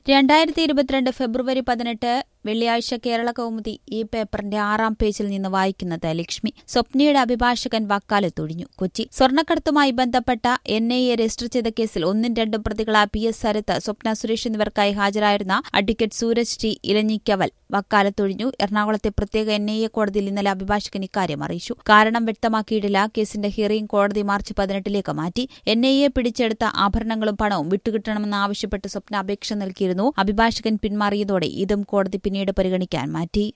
രണ്ടായിരത്തി ഇരുപത്തിരണ്ട് ഫെബ്രുവരി പതിനെട്ട് വെള്ളിയാഴ്ച കേരള കൗമുദി ഈ പേപ്പറിന്റെ ആറാം പേജിൽ നിന്ന് വായിക്കുന്നത് ലക്ഷ്മി സ്വപ്നയുടെ അഭിഭാഷകൻ വക്കാലത്തൊഴിഞ്ഞു കൊച്ചി സ്വർണ്ണക്കടത്തുമായി ബന്ധപ്പെട്ട എൻ ഐ എ രജിസ്റ്റർ ചെയ്ത കേസിൽ ഒന്നും രണ്ടും പ്രതികളായ പി എസ് ശരത്ത് സ്വപ്ന സുരേഷ് എന്നിവർക്കായി ഹാജരായിരുന്ന അഡ്വക്കേറ്റ് സൂരജ് ടി ഇലഞ്ഞിക്കവൽ വക്കാലത്തൊഴിഞ്ഞു എറണാകുളത്തെ പ്രത്യേക എൻ ഐ എ കോടതിയിൽ ഇന്നലെ അഭിഭാഷകൻ ഇക്കാര്യം അറിയിച്ചു കാരണം വ്യക്തമാക്കിയിട്ടില്ല കേസിന്റെ ഹിയറിംഗ് കോടതി മാർച്ച് പതിനെട്ടിലേക്ക് മാറ്റി എൻ ഐ എ പിടിച്ചെടുത്ത ആഭരണങ്ങളും പണവും വിട്ടുകിട്ടണമെന്നാവശ്യപ്പെട്ട് സ്വപ്ന അപേക്ഷ നൽകിയിരുന്നു അഭിഭാഷകൻ പിന്മാറിയതോടെ ഇതും കോടതി പിന്നീട് പരിഗണിക്കാൻ മാറ്റി